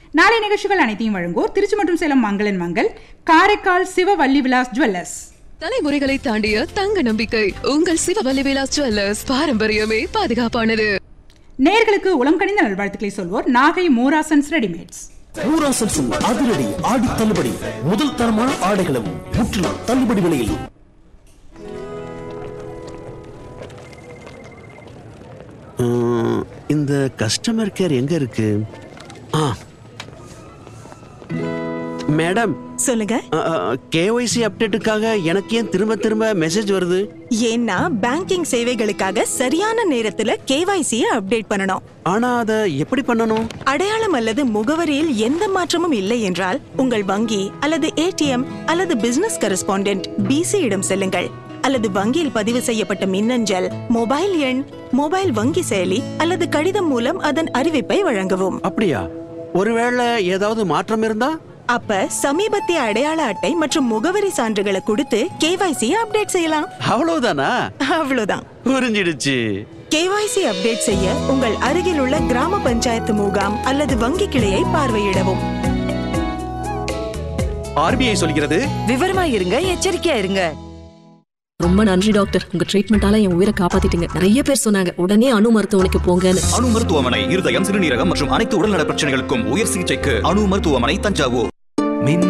நாளை நிகழ்ச்சிகள் அனைத்தையும் வழங்குவோர் திருச்சி மற்றும் சேலம் மங்களன் மங்கள் காரைக்கால் சிவ வள்ளி விலாஸ் ஜுவல்லர்ஸ் தலைமுறைகளை தாண்டிய தங்க நம்பிக்கை உங்கள் சிவவல்லி விலாஸ் ஜுவல்லர்ஸ் பாரம்பரியமே பாதுகாப்பானது நேர்களுக்கு உளம் கனிந்த நல்வாழ்த்துக்களை சொல்வோர் நாகை மூராசன்ஸ் ரெடிமேட்ஸ் ஊராசன்ஸின் அதிரடி ஆடி தள்ளுபடி முதல் தரமான ஆடைகளும் முற்றிலும் தள்ளுபடி விலையில் உம், இந்த கஸ்டமர் கேர் எங்க இருக்கு ஆ மேடம் சொல்லுங்க கேஒய்சி அப்டேட்டுக்காக எனக்கு ஏன் திரும்ப திரும்ப மெசேஜ் வருது ஏன்னா பேங்கிங் சேவைகளுக்காக சரியான நேரத்துல கேவைசி அப்டேட் பண்ணணும் ஆனா அதை எப்படி பண்ணணும் அடையாளம் அல்லது முகவரியில் எந்த மாற்றமும் இல்லை என்றால் உங்கள் வங்கி அல்லது ஏடிஎம் அல்லது பிசினஸ் கரஸ்பாண்டென்ட் பிசி இடம் செல்லுங்கள் அல்லது வங்கியில் பதிவு செய்யப்பட்ட மின்னஞ்சல் மொபைல் எண் மொபைல் வங்கி செயலி அல்லது கடிதம் மூலம் அதன் அறிவிப்பை வழங்கவும் அப்படியா ஒருவேளை ஏதாவது மாற்றம் இருந்தா அப்ப சமீபத்திய அடையாள அட்டை மற்றும் முகவரி சான்றுகளை கொடுத்து கேவைசி அப்டேட் செய்யலாம் அவ்வளவுதானா அவ்வளவுதான் புரிஞ்சிடுச்சு கேவைசி அப்டேட் செய்ய உங்கள் அருகில் உள்ள கிராம பஞ்சாயத்து முகாம் அல்லது வங்கி கிளையை பார்வையிடவும் ஆர்பிஐ சொல்கிறது விவரமா இருங்க எச்சரிக்கையா இருங்க ரொம்ப நன்றி டாக்டர் உங்க ட்ரீட்மெண்டால என் உயிரை காப்பாத்திட்டீங்க நிறைய பேர் சொன்னாங்க உடனே அணு மருத்துவமனைக்கு போங்கன்னு அணு மருத்துவமனை இருதயம் சிறுநீரகம் மற்றும் அனைத்து உடல்நல பிரச்சனைகளுக்கும் உயர் சிகிச்சைக்கு அணு மருத்துவமனை தஞ்சாவூர்